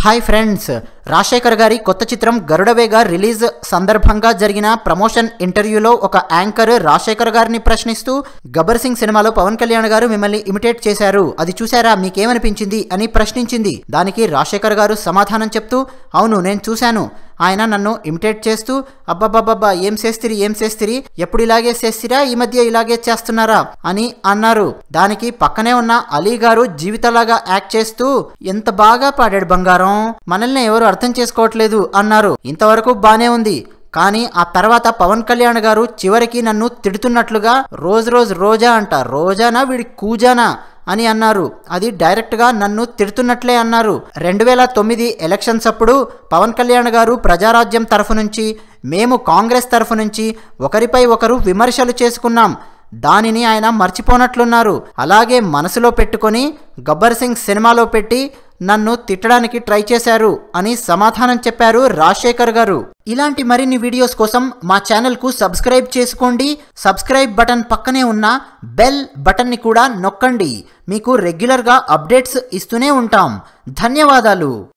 hi friends Rajasekhar గారి కొత్త చిత్రం గరుడవేగ రిలీజ్ సందర్భంగా జరిగిన ప్రమోషన్ ఇంటర్వ్యూలో ఒక యాంకర్ రాజశేఖర్ గారిని ప్రశ్నిస్తూ గబ్బర్ సింగ్ సినిమాలో పవన్ కళ్యాణ్ గారు మిమ్మల్ని ఇమిటేట్ చేశారు అది చూసారా మీకేమనిపించింది అని ప్రశ్నించింది దానికి రాజశేఖర్ గారు సమాధానం చెప్తూ అవును నేను చూశాను ఆయన నన్ను ఇమిటేట్ చేస్తూ అబ్బబ్బబ్బబ్బా ఏం చేస్తిరి ఏం చేస్తిరి ఎప్పుడు ఇలాగే చేస్తిరా ఈ మధ్య ఇలాగే చేస్తున్నారా అని అన్నారు దానికి పక్కనే ఉన్న అలీ గారు జీవితలాగా యాక్ట్ చేస్తూ ఎంత బాగా పాడాడు బంగారం మనల్ని ఎవరు అర్థం చేసుకోవట్లేదు అన్నారు ఇంతవరకు బానే ఉంది కానీ ఆ తర్వాత పవన్ కళ్యాణ్ గారు చివరికి నన్ను తిడుతున్నట్లుగా రోజు రోజు రోజా అంట రోజానా వీడి కూజానా అని అన్నారు అది డైరెక్ట్గా నన్ను తిడుతున్నట్లే అన్నారు రెండు వేల తొమ్మిది ఎలక్షన్స్ అప్పుడు పవన్ కళ్యాణ్ గారు ప్రజారాజ్యం తరఫు నుంచి మేము కాంగ్రెస్ తరఫు నుంచి ఒకరిపై ఒకరు విమర్శలు చేసుకున్నాం దానిని ఆయన మర్చిపోనట్లున్నారు అలాగే మనసులో పెట్టుకొని గబ్బర్ సింగ్ సినిమాలో పెట్టి నన్ను తిట్టడానికి ట్రై చేశారు అని సమాధానం చెప్పారు రాజశేఖర్ గారు ఇలాంటి మరిన్ని వీడియోస్ కోసం మా ఛానల్కు సబ్స్క్రైబ్ చేసుకోండి సబ్స్క్రైబ్ బటన్ పక్కనే ఉన్న బెల్ బటన్ని కూడా నొక్కండి మీకు రెగ్యులర్గా అప్డేట్స్ ఇస్తూనే ఉంటాం ధన్యవాదాలు